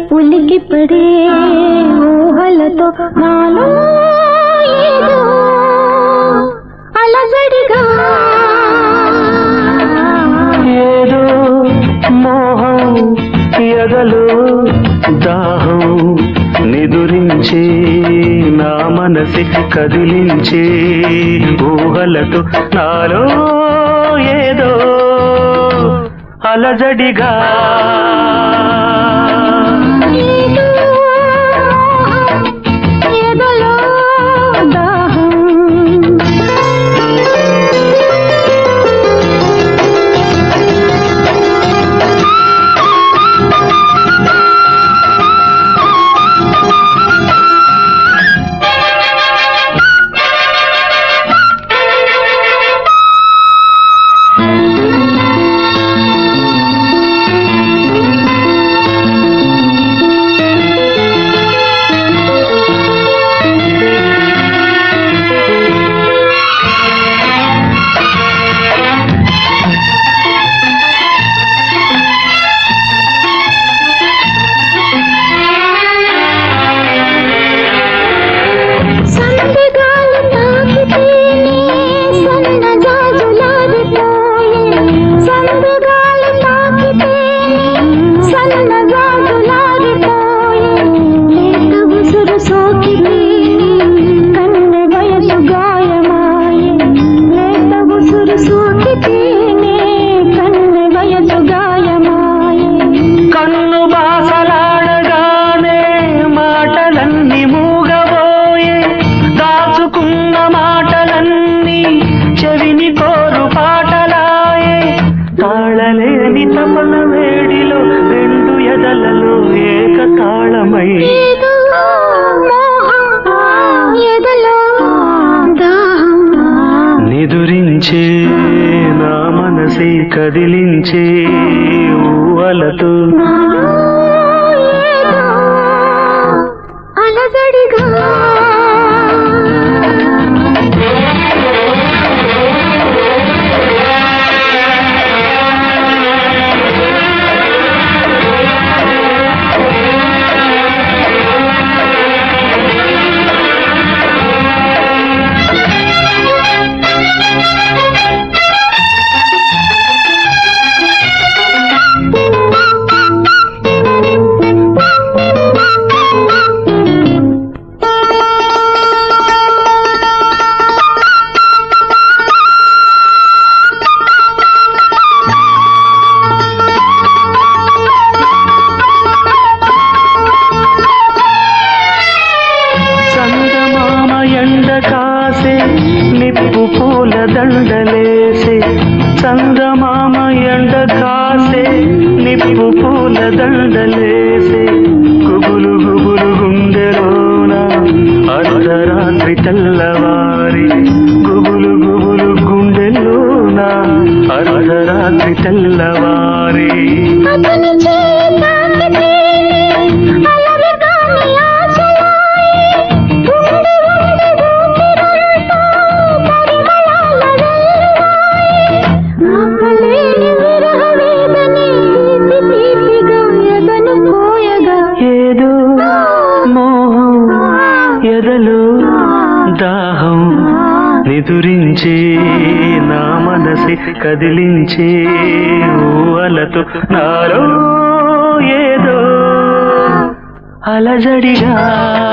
ఉలికి పడే ఊహలతో నాలో ఏదో అలజడిగా ఏదో మోహం ఎదలో దాహం నిదురించే నా మనసి కదిలించే ఊహలతో నాలో ఏదో అలజడిగా ఏదో మోహం, ఎదలో దాహం సందగాలు తాకితేనే సన్నజాజులారిపోయే సందగాలు తాకితేనే సన్నజాజులారిపోయే లేత ఉసురు సోకితేనే కన్నె వయసు గాయమాయే లేత ఉసురు సోకితేనే కన్నె వయసు గాయమాయే కన్ను బాసలాడగానే మాటలన్నీ మూగబోయే దాచుకున్న మాటలన్నీ చెవిని కోరు పాటలాయే తాళలేని తపన వేడిలో రెండు ఎదలలో ఏక తాళమై ఏదో మోహం ఎదలో దాహం నిదురించే నా మనసి కదిలించే ఊహలతో నాలో ఏదో అలజడిగా సంగమామ ఎండ కాసే నిప్పు పూల దండలేసే సంగమామ ఎండ కాసే నిప్పు పూల దండలేసే గుబులు గుబులు గుండెలోన అర్ధరాత్రి తెల్లవారి గుబులు గుబులు గుండెలోన అర్ధరాత్రి తెల్లవారి అతని చేతాకితేనే అలరి కాని ఆశలాయే ఉండి ఉండి ఊపిరంతా పరిమళాల వెల్లువాయే ఆపలేని విరహ వేదనే తీపి తీపిగా ఎదను పోయగా ఏదో మోహం ఎదలో దాహం నిదురించే నా మనసి కదిలించే ఊహలతో నాలో ఏదో అలజడిగా